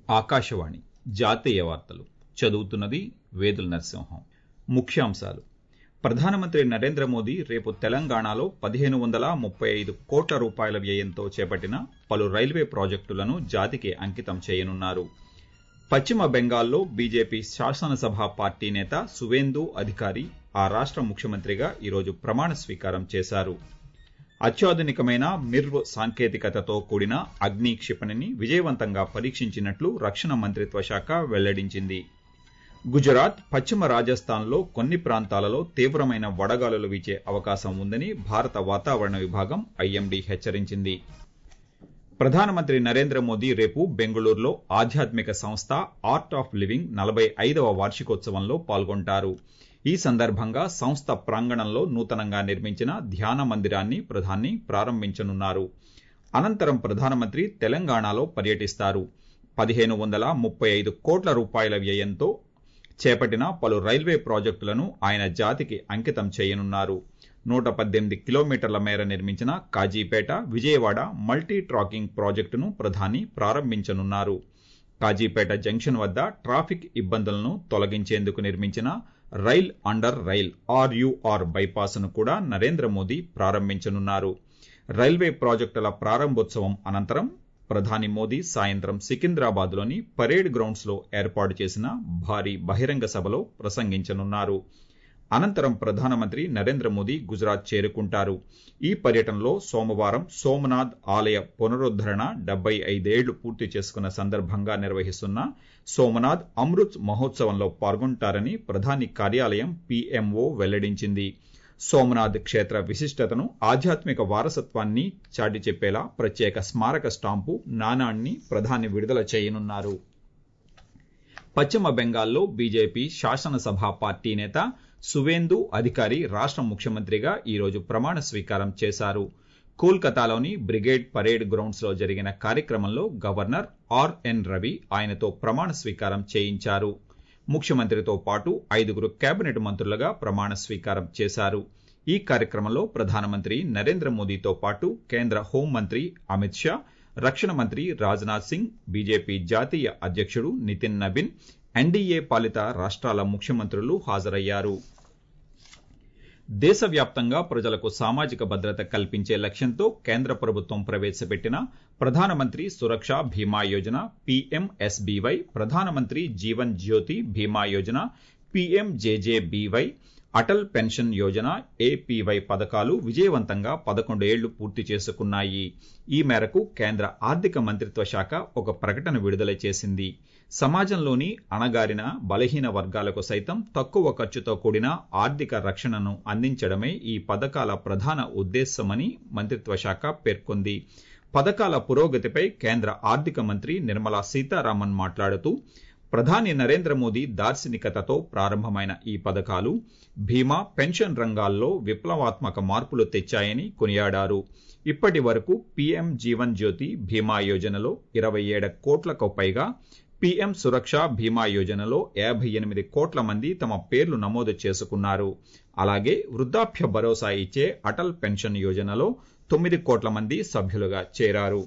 ఆకాశవాణి జాతీయ వార్తలు చదువుతున్నది వేదుల నరసింహం ముఖ్యాంశాలు ప్రధానమంత్రి నరేంద్ర మోదీ రేపు తెలంగాణలో పదిహేను వందల ముప్పై ఐదు కోట్ల రూపాయల వ్యయంతో చేపట్టిన పలు రైల్వే ప్రాజెక్టులను జాతికి అంకితం చేయనున్నారు పశ్చిమ బెంగాల్లో బీజేపీ శాసనసభ పార్టీ నేత సువేందు అధికారి ఆ రాష్ట ముఖ్యమంత్రిగా ఈరోజు ప్రమాణ స్వీకారం చేశారు అత్యాధునికమైన మిర్వ్ సాంకేతికతతో కూడిన అగ్ని క్షిపణిని విజయవంతంగా పరీక్షించినట్లు రక్షణ మంత్రిత్వ శాఖ వెల్లడించింది గుజరాత్ పశ్చిమ రాజస్థాన్లో కొన్ని ప్రాంతాలలో తీవ్రమైన వడగాలులు వీచే అవకాశం ఉందని భారత వాతావరణ విభాగం ఐఎండీ హెచ్చరించింది ప్రధానమంత్రి నరేంద్ర మోదీ రేపు బెంగళూరులో ఆధ్యాత్మిక సంస్థ ఆర్ట్ ఆఫ్ లివింగ్ నలభై ఐదవ వార్షికోత్సవంలో పాల్గొంటారు ఈ సందర్భంగా సంస్థ ప్రాంగణంలో నూతనంగా నిర్మించిన ధ్యాన మందిరాన్ని ప్రధాని ప్రారంభించనున్నారు అనంతరం ప్రధానమంత్రి తెలంగాణలో పర్యటిస్తారు పదిహేను వందల ముప్పై ఐదు కోట్ల రూపాయల వ్యయంతో చేపట్టిన పలు రైల్వే ప్రాజెక్టులను ఆయన జాతికి అంకితం చేయనున్నారు నూట పద్దెనిమిది కిలోమీటర్ల మేర నిర్మించిన కాజీపేట విజయవాడ మల్టీ ట్రాకింగ్ ప్రాజెక్టును ప్రధాని ప్రారంభించనున్నారు కాజీపేట జంక్షన్ వద్ద ట్రాఫిక్ ఇబ్బందులను తొలగించేందుకు నిర్మించిన rail under rail RUR bypass ను కూడా నరేంద్ర మోదీ ప్రారంభించనున్నారు రైల్వే ప్రాజెక్టుల ప్రారంభోత్సవం అనంతరం ప్రధాని మోదీ సాయంత్రం సికింద్రాబాద్ లోని పరేడ్ గ్రౌండ్స్ లో ఏర్పాటు చేసిన భారీ బహిరంగ సభలో ప్రసంగించనున్నారు అనంతరం ప్రధానమంత్రి నరేంద్ర మోదీ గుజరాత్ చేరుకుంటారు ఈ పర్యటనలో సోమవారం సోమనాథ్ ఆలయ పునరుద్దరణ డెబ్బై ఐదేళ్లు పూర్తి చేసుకున్న సందర్భంగా నిర్వహిస్తున్న సోమనాథ్ అమృత్ మహోత్సవంలో పాల్గొంటారని ప్రధాని కార్యాలయం పీఎంఓ వెల్లడించింది సోమనాథ్ క్షేత్ర విశిష్టతను ఆధ్యాత్మిక వారసత్వాన్ని చాటి చెప్పేలా ప్రత్యేక స్మారక స్టాంపు నాణాన్ని ప్రధాని విడుదల చేయనున్నారు పశ్చిమ బెంగాల్లో బీజేపీ శాసనసభ పార్టీ నేత సువేందు అధికారి రాష్ట ముఖ్యమంత్రిగా ఈరోజు ప్రమాణ స్వీకారం చేశారు కోల్కతాలోని బ్రిగేడ్ పరేడ్ గ్రౌండ్స్ లో జరిగిన కార్యక్రమంలో గవర్నర్ ఆర్ఎన్ రవి ఆయనతో ప్రమాణ స్వీకారం చేయించారు ముఖ్యమంత్రితో పాటు ఐదుగురు కేబినెట్ మంత్రులుగా ప్రమాణ స్వీకారం చేశారు ఈ కార్యక్రమంలో ప్రధానమంత్రి నరేంద్ర మోదీతో పాటు కేంద్ర హోంమంత్రి అమిత్ షా రక్షణ మంత్రి రాజ్నాథ్ సింగ్ బీజేపీ జాతీయ అధ్యకుడు నితిన్ నబిన్ ఎన్డీఏ పాలిత రాష్ట్రాల ముఖ్యమంత్రులు హాజరయ్యారు దేశవ్యాప్తంగా ప్రజలకు సామాజిక భద్రత కల్పించే లక్ష్యంతో కేంద్ర ప్రభుత్వం ప్రవేశపెట్టిన ప్రధానమంత్రి సురక్ష బీమా యోజన పీఎంఎస్బీవై ప్రధానమంత్రి Jeevan Jyoti Bima Yojana PMJJBY Atal pension Yojana APY పథకాలు విజయవంతంగా పదకొండు ఏళ్లు పూర్తి చేసుకున్నాయి ఈ మేరకు కేంద్ర ఆర్థిక మంత్రిత్వ శాఖ ఒక ప్రకటన విడుదల చేసింది సమాజంలోని అణగారిన బలహీన వర్గాలకు సైతం తక్కువ ఖర్చుతో కూడిన ఆర్థిక రక్షణను అందించడమే ఈ పథకాల ప్రధాన ఉద్దేశమని మంత్రిత్వ శాఖ పేర్కొంది పథకాల పురోగతిపై కేంద్ర ఆర్థిక మంత్రి నిర్మలా సీతారామన్ మాట్లాడుతూ ప్రధాని నరేంద్ర మోదీ దార్శనికతతో ప్రారంభమైన ఈ పథకాలు బీమా పెన్షన్ రంగాల్లో విప్లవాత్మక మార్పులు తెచ్చాయని కొనియాడారు ఇప్పటి వరకు పీఎం జీవన్ జ్యోతి బీమా యోజనలో ఇరవై ఏడు కోట్లకు పైగా పీఎం సురక్ష బీమా యోజనలో యాభై ఎనిమిది కోట్ల మంది తమ పేర్లు నమోదు చేసుకున్నారు అలాగే వృద్ధాప్య భరోసా ఇచ్చే అటల్ పెన్షన్ యోజనలో తొమ్మిది కోట్ల మంది సభ్యులుగా చేరారు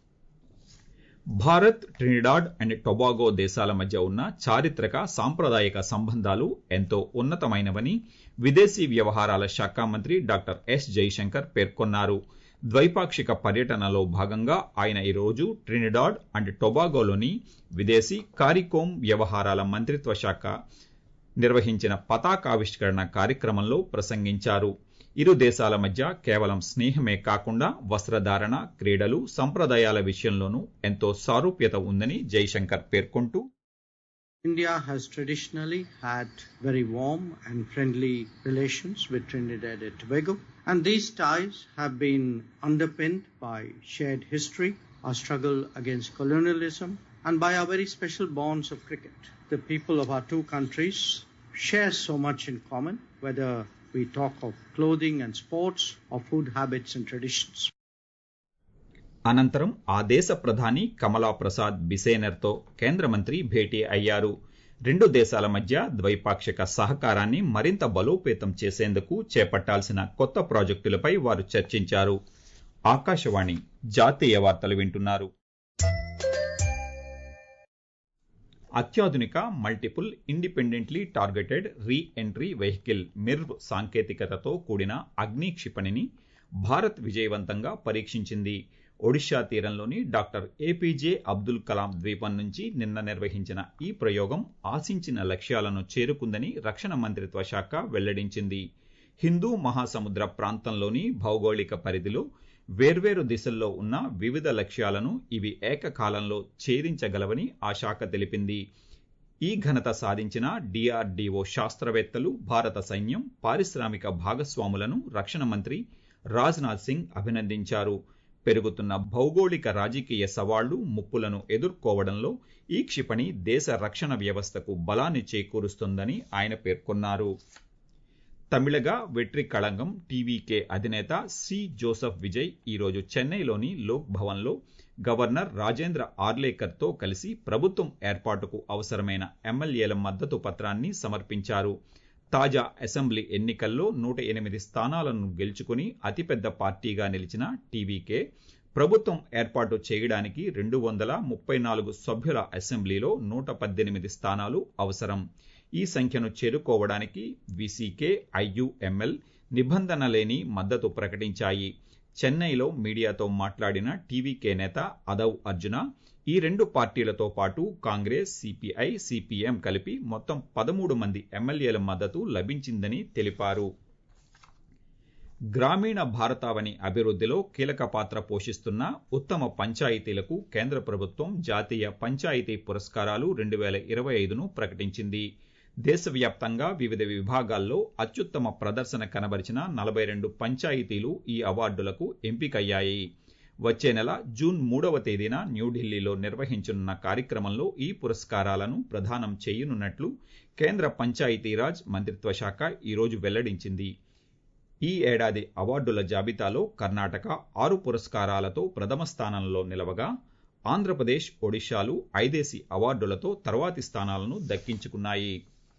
భారత్ ట్రినిడాడ్ అండ్ టొబాగో దేశాల మధ్య ఉన్న చారిత్రక సాంప్రదాయక సంబంధాలు ఎంతో ఉన్నతమైనవని విదేశీ వ్యవహారాల శాఖ మంత్రి డాక్టర్ ఎస్ జైశంకర్ పేర్కొన్నారు ద్వైపాక్షిక పర్యటనలో భాగంగా ఆయన ఈరోజు ట్రినిడాడ్ అండ్ టొబాగోలోని విదేశీ కారికోమ్ వ్యవహారాల మంత్రిత్వ శాఖ నిర్వహించిన పతాకావిష్కరణ కార్యక్రమంలో ప్రసంగించారు ఇరు దేశాల మధ్య కేవలం స్నేహమే కాకుండా వస్త్రధారణ క్రీడలు సంప్రదాయాల విషయంలోనూ ఎంతో సారూప్యత ఉందని జైశంకర్ పేర్కొంటూ India has traditionally had very warm and friendly relations with Trinidad and Tobago, and these ties have been underpinned by shared history, our struggle against colonialism, and by our very special bonds of cricket. The people of our two countries share so much in common, whether we talk of clothing and sports or food habits and traditions. అనంతరం ఆ దేశ ప్రధాని కమలా ప్రసాద్ బిసేనర్తో కేంద్ర మంత్రి భేటీ అయ్యారు రెండు దేశాల మధ్య ద్వైపాక్షిక సహకారాన్ని మరింత బలోపేతం చేసేందుకు చేపట్టాల్సిన కొత్త ప్రాజెక్టులపై వారు చర్చించారు ఆకాశవాణి జాతీయ వార్తలు వింటున్నారు అత్యాధునిక multiple independently targeted re entry vehicle MIRV సాంకేతికతతో కూడిన అగ్ని క్షిపణిని భారత్ విజయవంతంగా పరీక్షించింది ఒడిషా తీరంలోని డాక్టర్ ఏపీజే అబ్దుల్ కలాం ద్వీపం నుంచి నిన్న నిర్వహించిన ఈ ప్రయోగం ఆశించిన లక్ష్యాలను చేరుకుందని రక్షణ మంత్రిత్వ శాఖ వెల్లడించింది హిందూ మహాసముద్ర ప్రాంతంలోని భౌగోళిక పరిధిలో వేర్వేరు దిశల్లో ఉన్న వివిధ లక్ష్యాలను ఇవి ఏకకాలంలో ఛేదించగలవని ఆ శాఖ తెలిపింది ఈ ఘనత సాధించిన డిఆర్డీఓ శాస్త్రవేత్తలు భారత సైన్యం పారిశ్రామిక భాగస్వాములను రక్షణ మంత్రి రాజ్నాథ్ సింగ్ అభినందించారు పెరుగుతున్న భౌగోళిక రాజకీయ సవాళ్లు ముప్పులను ఎదుర్కోవడంలో ఈ క్షిపణి దేశ రక్షణ వ్యవస్థకు బలాన్ని చేకూరుస్తుందని ఆయన పేర్కొన్నారు తమిళగా వెట్రి కళంగం టీవీకే అధినేత సి జోసెఫ్ విజయ్ ఈరోజు చెన్నైలోని లోక్ భవన్లో గవర్నర్ రాజేంద్ర ఆర్లేకర్తో కలిసి ప్రభుత్వం ఏర్పాటుకు అవసరమైన ఎమ్మెల్యేల మద్దతు పత్రాన్ని సమర్పించారు తాజా అసెంబ్లీ ఎన్నికల్లో నూట ఎనిమిది స్థానాలను గెలుచుకుని అతిపెద్ద పార్టీగా నిలిచిన టీవీకే ప్రభుత్వం ఏర్పాటు చేయడానికి రెండు వందల ముప్పై నాలుగు సభ్యుల అసెంబ్లీలో నూట పద్దెనిమిది స్థానాలు అవసరం ఈ సంఖ్యను చేరుకోవడానికి విసికే ఐయుఎంఎల్ నిబంధన లేని మద్దతు ప్రకటించాయి చెన్నైలో మీడియాతో మాట్లాడిన టీవీకే నేత అదవ్ అర్జున ఈ రెండు పార్టీలతో పాటు కాంగ్రెస్ సిపిఐ సిపిఎం కలిపి మొత్తం పదమూడు మంది ఎమ్మెల్యేల మద్దతు లభించిందని తెలిపారు గ్రామీణ భారతావని అభివృద్ధిలో కీలక పాత్ర పోషిస్తున్న ఉత్తమ పంచాయతీలకు కేంద్ర ప్రభుత్వం జాతీయ పంచాయతీ పురస్కారాలు రెండు వేల ఇరవై ఐదును ప్రకటించింది దేశవ్యాప్తంగా వివిధ విభాగాల్లో అత్యుత్తమ ప్రదర్శన కనబరిచిన నలభై రెండు పంచాయతీలు ఈ అవార్డులకు ఎంపికయ్యాయి వచ్చే నెల జూన్ మూడవ తేదీన న్యూఢిల్లీలో నిర్వహించనున్న కార్యక్రమంలో ఈ పురస్కారాలను ప్రదానం చేయనున్నట్లు కేంద్ర పంచాయతీరాజ్ మంత్రిత్వ శాఖ ఈరోజు వెల్లడించింది ఈ ఏడాది అవార్డుల జాబితాలో కర్ణాటక ఆరు పురస్కారాలతో ప్రథమ స్థానంలో నిలవగా ఆంధ్రప్రదేశ్ ఒడిశాలు ఐదేసి అవార్డులతో తర్వాతి స్థానాలను దక్కించుకున్నాయి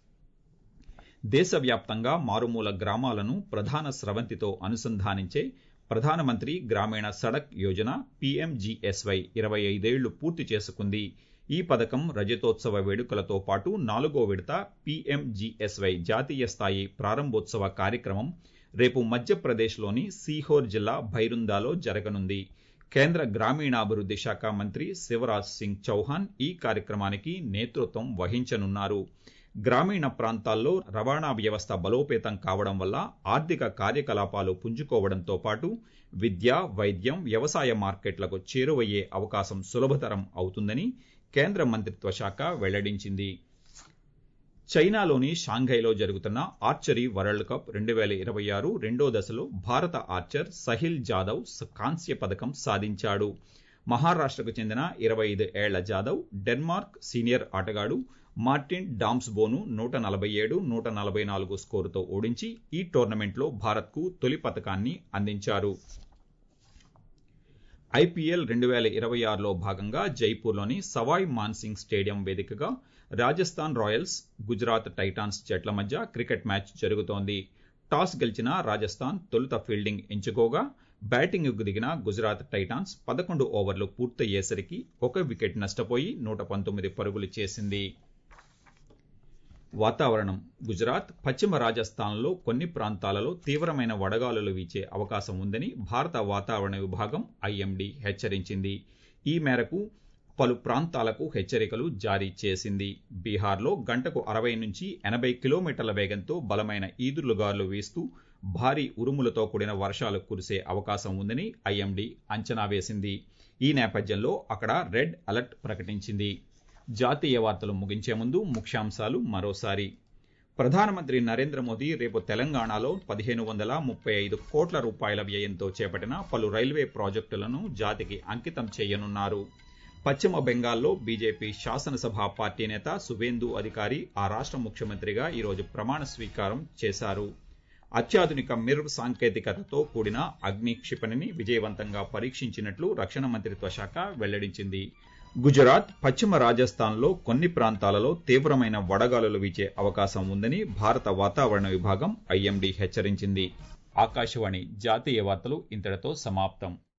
దేశవ్యాప్తంగా మారుమూల గ్రామాలను ప్రధాన స్రవంతితో అనుసంధానించే ప్రధానమంత్రి గ్రామీణ సడక్ యోజన పీఎంజీఎస్వై ఇరవై ఐదేళ్లు పూర్తి చేసుకుంది ఈ పథకం రజతోత్సవ వేడుకలతో పాటు నాలుగో విడత పీఎంజీఎస్వై జాతీయ స్థాయి ప్రారంభోత్సవ కార్యక్రమం రేపు మధ్యప్రదేశ్లోని సీహోర్ జిల్లా భైరుందాలో జరగనుంది కేంద్ర గ్రామీణాభివృద్ధి శాఖ మంత్రి శివరాజ్ సింగ్ చౌహాన్ ఈ కార్యక్రమానికి నేతృత్వం వహించనున్నారు గ్రామీణ ప్రాంతాల్లో రవాణా వ్యవస్థ బలోపేతం కావడం వల్ల ఆర్థిక కార్యకలాపాలు పుంజుకోవడంతో పాటు విద్య వైద్యం వ్యవసాయ మార్కెట్లకు చేరువయ్యే అవకాశం సులభతరం అవుతుందని కేంద్ర మంత్రిత్వ శాఖ వెల్లడించింది చైనాలోని షాంఘైలో జరుగుతున్న ఆర్చరీ వరల్డ్ కప్ రెండు వేల ఇరవై ఆరు రెండో దశలో భారత ఆర్చర్ సహిల్ జాదవ్ కాంస్య పథకం సాధించాడు మహారాష్ట్రకు చెందిన ఇరవై ఐదు ఏళ్ల జాదవ్ డెన్మార్క్ సీనియర్ ఆటగాడు మార్టిన్ డామ్స్బోను నూట నలభై ఏడు నూట నలభై నాలుగు స్కోరుతో ఓడించి ఈ టోర్నమెంట్లో భారత్కు తొలి పథకాన్ని అందించారు ఐపీఎల్ రెండు వేల ఇరవై ఆరులో భాగంగా జైపూర్లోని సవాయ్ మాన్సింగ్ స్టేడియం వేదికగా రాజస్థాన్ రాయల్స్ గుజరాత్ టైటాన్స్ జట్ల మధ్య క్రికెట్ మ్యాచ్ జరుగుతోంది టాస్ గెలిచిన రాజస్థాన్ తొలుత ఫీల్డింగ్ ఎంచుకోగా బ్యాటింగ్కు దిగిన గుజరాత్ టైటాన్స్ పదకొండు ఓవర్లు పూర్తయ్యేసరికి ఒక వికెట్ నష్టపోయి నూట పంతొమ్మిది పరుగులు చేసింది వాతావరణం గుజరాత్ పశ్చిమ రాజస్థాన్లో కొన్ని ప్రాంతాలలో తీవ్రమైన వడగాలులు వీచే అవకాశం ఉందని భారత వాతావరణ విభాగం ఐఎండీ హెచ్చరించింది ఈ మేరకు పలు ప్రాంతాలకు హెచ్చరికలు జారీ చేసింది బీహార్లో గంటకు అరవై నుంచి ఎనభై కిలోమీటర్ల వేగంతో బలమైన ఈదురుగాలు వీస్తూ భారీ ఉరుములతో కూడిన వర్షాలు కురిసే అవకాశం ఉందని ఐఎండీ అంచనా వేసింది ఈ నేపథ్యంలో అక్కడ రెడ్ అలర్ట్ ప్రకటించింది జాతీయ వార్తలు ముగించే ముందు ముఖ్యాంశాలు మరోసారి ప్రధానమంత్రి నరేంద్ర మోదీ రేపు తెలంగాణలో పదిహేను వందల ముప్పై ఐదు కోట్ల రూపాయల వ్యయంతో చేపట్టిన పలు రైల్వే ప్రాజెక్టులను జాతికి అంకితం చేయనున్నారు పశ్చిమ బెంగాల్లో బీజేపీ శాసనసభ పార్టీ నేత సువేందు అధికారి ఆ రాష్ట్ర ముఖ్యమంత్రిగా ఈరోజు ప్రమాణ స్వీకారం చేశారు అత్యాధునిక మిర్వ్ సాంకేతికతతో కూడిన అగ్ని క్షిపణిని విజయవంతంగా పరీక్షించినట్లు రక్షణ మంత్రిత్వ శాఖ వెల్లడించింది గుజరాత్ పశ్చిమ రాజస్థాన్లో కొన్ని ప్రాంతాలలో తీవ్రమైన వడగాలులు వీచే అవకాశం ఉందని భారత వాతావరణ విభాగం ఐఎండీ హెచ్చరించింది ఆకాశవాణి జాతీయ వార్తలు ఇంతటితో సమాప్తం